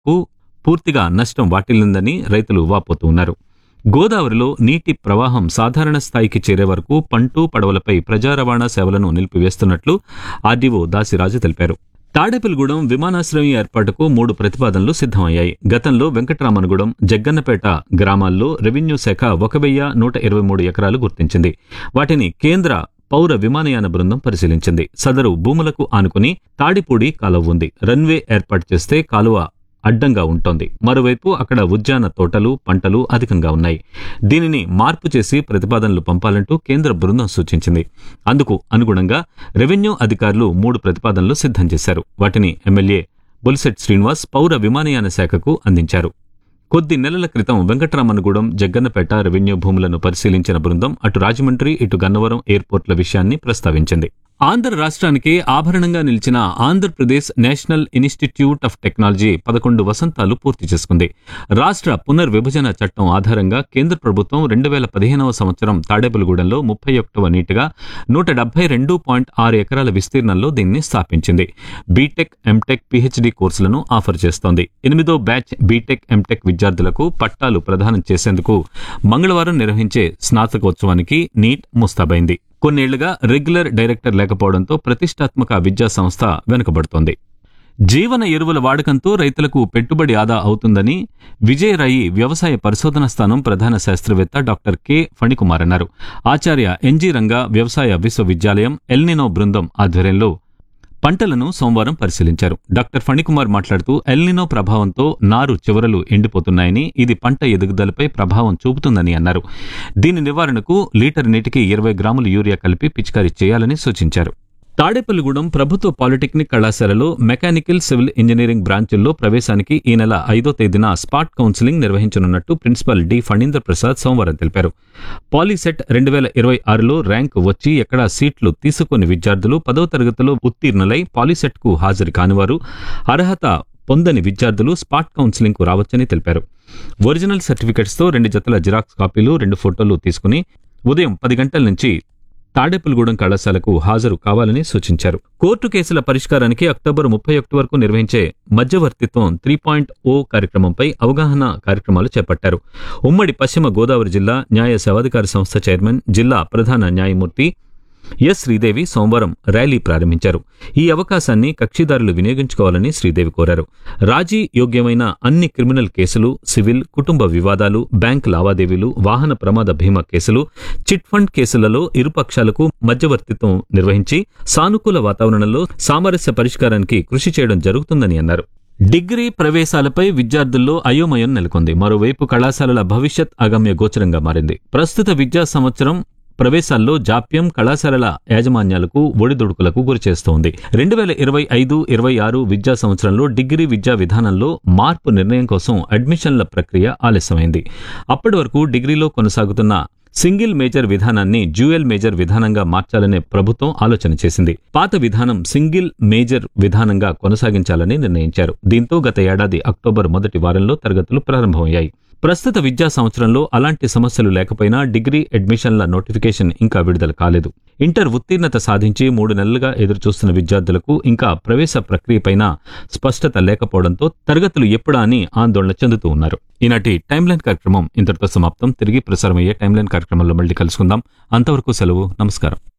కు పూర్తిగా నష్టం వాటిల్లిందని రైతులు వాపోతూ ఉన్నారు గోదావరిలో నీటి ప్రవాహం సాధారణ స్థాయికి చేరే వరకు పంటు పడవలపై ప్రజా రవాణా సేవలను నిలిపివేస్తున్నట్లు ఆర్డీఓ దాసిరాజు తెలిపారు తాడేపల్లిగూడెం విమానాశ్రయం ఏర్పాటుకు మూడు ప్రతిపాదనలు సిద్ధమయ్యాయి గతంలో వెంకటరామనగూడెం జగ్గన్నపేట గ్రామాల్లో రెవెన్యూ శాఖ ఒక వెయ్యి నూట ఇరవై మూడు ఎకరాలు గుర్తించింది వాటిని కేంద్ర పౌర విమానయాన బృందం పరిశీలించింది సదరు భూములకు ఆనుకుని తాడిపూడి కాలువ ఉంది రన్వే ఏర్పాటు చేస్తే కాలువ అడ్డంగా ఉంటోంది మరోవైపు అక్కడ ఉద్యాన తోటలు పంటలు అధికంగా ఉన్నాయి దీనిని మార్పు చేసి ప్రతిపాదనలు పంపాలంటూ కేంద్ర బృందం సూచించింది అందుకు అనుగుణంగా రెవెన్యూ అధికారులు మూడు ప్రతిపాదనలు సిద్ధం చేశారు వాటిని ఎమ్మెల్యే బొలిసెట్ శ్రీనివాస్ పౌర విమానయాన శాఖకు అందించారు కొద్ది నెలల క్రితం వెంకటరామనగూడెం జగ్గన్నపేట రెవెన్యూ భూములను పరిశీలించిన బృందం అటు రాజమండ్రి ఇటు గన్నవరం ఎయిర్పోర్ట్ల విషయాన్ని ప్రస్తావించింది ఆంధ్ర రాష్ట్రానికి ఆభరణంగా నిలిచిన Andhra Pradesh national institute of technology పదకొండు వసంతాలు పూర్తి చేసుకుంది రాష్ట్ర పునర్విభజన చట్టం ఆధారంగా కేంద్ర ప్రభుత్వం రెండు వేల పదిహేనవ సంవత్సరం తాడేపల్లిగూడెంలో ముప్పై ఒకటవ నీటిగా నూట డెబ్బై రెండు పాయింట్ ఆరు ఎకరాల విస్తీర్ణంలో దీన్ని స్థాపించింది బీటెక్ ఎంటెక్ పిహెచ్డి కోర్సులను ఆఫర్ చేస్తోంది ఎనిమిదో బ్యాచ్ బీటెక్ ఎంటెక్ విద్యార్థులకు పట్టాలు ప్రదానం చేసేందుకు మంగళవారం నిర్వహించే స్నాతకోత్సవానికి నీట్ ముస్తాబైంది కొన్నేళ్లుగా రెగ్యులర్ డైరెక్టర్ లేకపోవడంతో ప్రతిష్టాత్మక విద్యా సంస్థ వెనుకబడుతోంది జీవన ఎరువుల వాడకంతో రైతులకు పెట్టుబడి ఆదా అవుతుందని విజయరాయి వ్యవసాయ పరిశోధన స్థానం ప్రధాన శాస్త్రవేత్త డాక్టర్ కె ఫణికుమార్ అన్నారు ఆచార్య ఎన్జీ రంగా వ్యవసాయ విశ్వవిద్యాలయం ఎల్నినో బృందం ఆధ్వర్యంలో పంటలను సోమవారం పరిశీలించారు డాక్టర్ ఫణికుమార్ మాట్లాడుతూ ఎల్నినో ప్రభావంతో నారు చివరలు ఎండిపోతున్నాయని ఇది పంట ఎదుగుదలపై ప్రభావం చూపుతుందని అన్నారు దీని నివారణకు లీటర్ నీటికి ఇరవై గ్రాముల యూరియా కలిపి పిచికారీ చేయాలని సూచించారు తాడేపల్లిగూడెం ప్రభుత్వ పాలిటెక్నిక్ కళాశాలలో మెకానికల్ సివిల్ ఇంజనీరింగ్ బ్రాంచుల్లో ప్రవేశానికి ఈ నెల ఐదో తేదీన స్పాట్ కౌన్సిలింగ్ నిర్వహించనున్నట్టు ప్రిన్సిపల్ డి ఫణీంద్ర ప్రసాద్ సోమవారం తెలిపారు పాలీసెట్ రెండు వేల ఇరవై ఆరులో ర్యాంక్ వచ్చి ఎక్కడా సీట్లు తీసుకుని విద్యార్థులు పదవ తరగతిలో ఉత్తీర్ణులై పాలీసెట్కు హాజరు కానివారు అర్హత పొందని విద్యార్థులు స్పాట్ కౌన్సిలింగ్ కు రావచ్చని తెలిపారు ఒరిజినల్ సర్టిఫికెట్స్తో రెండు జతల జిరాక్స్ కాపీలు రెండు ఫోటోలు తీసుకుని ఉదయం పది గంటల నుంచి తాడేపల్లిగూడెం కళాశాలకు హాజరు కావాలని సూచించారు కోర్టు కేసుల పరిష్కారానికి అక్టోబర్ ముప్పై ఒకటి వరకు నిర్వహించే మధ్యవర్తిత్వం త్రీ పాయింట్ ఓ కార్యక్రమంపై అవగాహన కార్యక్రమాలు చేపట్టారు ఉమ్మడి పశ్చిమ గోదావరి జిల్లా న్యాయ సేవాధికార సంస్థ చైర్మన్ జిల్లా ప్రధాన న్యాయమూర్తి ఎస్ శ్రీదేవి సోమవారం ర్యాలీ ప్రారంభించారు ఈ అవకాశాన్ని కక్షిదారులు వినియోగించుకోవాలని శ్రీదేవి కోరారు రాజీ యోగ్యమైన అన్ని క్రిమినల్ కేసులు సివిల్ కుటుంబ వివాదాలు బ్యాంక్ లావాదేవీలు వాహన ప్రమాద బీమా కేసులు చిట్ ఫండ్ కేసులలో ఇరుపక్షాలకు మధ్యవర్తిత్వం నిర్వహించి సానుకూల వాతావరణంలో సామరస్య పరిష్కారానికి కృషి చేయడం జరుగుతుందని అన్నారు డిగ్రీ ప్రవేశాలపై విద్యార్థుల్లో అయోమయం నెలకొంది మరోవైపు కళాశాలల భవిష్యత్ అగమ్య గోచరంగా మారింది ప్రస్తుత విద్యా సంవత్సరం ప్రవేశాల్లో జాప్యం కళాశాలల యాజమాన్యాలకు ఒడిదుడుకులకు గురిచేస్తోంది రెండు వేల ఇరవై ఐదు ఇరవై ఆరు విద్యా సంవత్సరంలో డిగ్రీ విద్యా విధానంలో మార్పు నిర్ణయం కోసం అడ్మిషన్ల ప్రక్రియ ఆలస్యమైంది అప్పటి వరకు డిగ్రీలో కొనసాగుతున్న సింగిల్ మేజర్ విధానాన్ని డ్యూయల్ మేజర్ విధానంగా మార్చాలనే ప్రభుత్వం ఆలోచన చేసింది పాత విధానం సింగిల్ మేజర్ విధానంగా కొనసాగించాలని నిర్ణయించారు దీంతో గత ఏడాది అక్టోబర్ మొదటి వారంలో తరగతులు ప్రారంభమయ్యాయి ప్రస్తుత విద్యా సంవత్సరంలో అలాంటి సమస్యలు లేకపోయినా డిగ్రీ అడ్మిషన్ల నోటిఫికేషన్ ఇంకా విడుదల కాలేదు ఇంటర్ ఉత్తీర్ణత సాధించి మూడు నెలలుగా ఎదురుచూస్తున్న విద్యార్థులకు ఇంకా ప్రవేశ ప్రక్రియపైన స్పష్టత లేకపోవడంతో తరగతులు ఎప్పుడా అని ఆందోళన చెందుతూ ఉన్నారు ఈనాటి టైమ్లైన్ కార్యక్రమం ఇంతటితో సమాప్తం తిరిగి ప్రసారమయ్యే టైమ్లైన్ కార్యక్రమంలో మళ్ళీ కలుసుకుందాం అంతవరకు సెలవు నమస్కారం